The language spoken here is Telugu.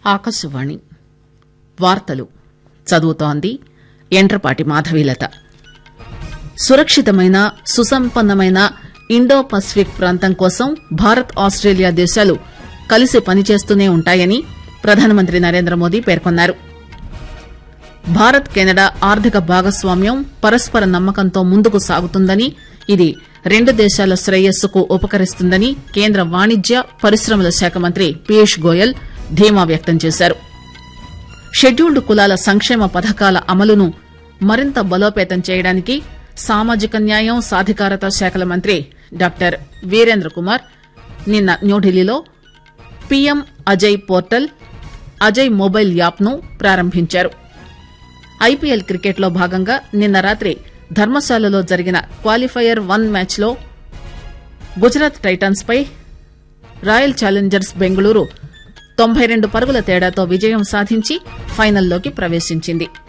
ఆకాశవాణి వార్తలు చదువుతోంది ఎండ్రపాటి మాధవీలత సురక్షితమైన సుసంపన్నమైన ఇండో పసిఫిక్ ప్రాంతం కోసం భారత్ ఆస్టేలియా దేశాలు కలిసి పనిచేస్తూనే ఉంటాయని ప్రధానమంత్రి నరేంద్ర మోదీ పేర్కొన్నారు భారత్ కెనడా ఆర్థిక భాగస్వామ్యం పరస్పర నమ్మకంతో ముందుకు సాగుతుందని ఇది రెండు దేశాల శ్రేయస్సుకు ఉపకరిస్తుందని కేంద్ర వాణిజ్య పరిశ్రమల శాఖ మంత్రి పీయూష్ గోయల్ ధీమా వ్యక్తం చేశారు షెడ్యూల్డ్ కులాల సంక్షేమ పథకాల అమలును మరింత బలోపేతం చేయడానికి సామాజిక న్యాయం సాధికారత శాఖల మంత్రి డాక్టర్ వీరేంద్ర కుమార్ నిన్న న్యూఢిల్లీలో PM Ajay portal Ajay mobile app ను ప్రారంభించారు ఐపీఎల్ క్రికెట్ లో భాగంగా నిన్న రాత్రి ధర్మశాలలో జరిగిన క్వాలిఫైయర్ వన్ మ్యాచ్ లో గుజరాత్ టైటన్స్ పై రాయల్ ఛాలెంజర్స్ బెంగళూరు తొంభై రెండు పరుగుల తేడాతో విజయం సాధించి ఫైనల్లోకి ప్రవేశించింది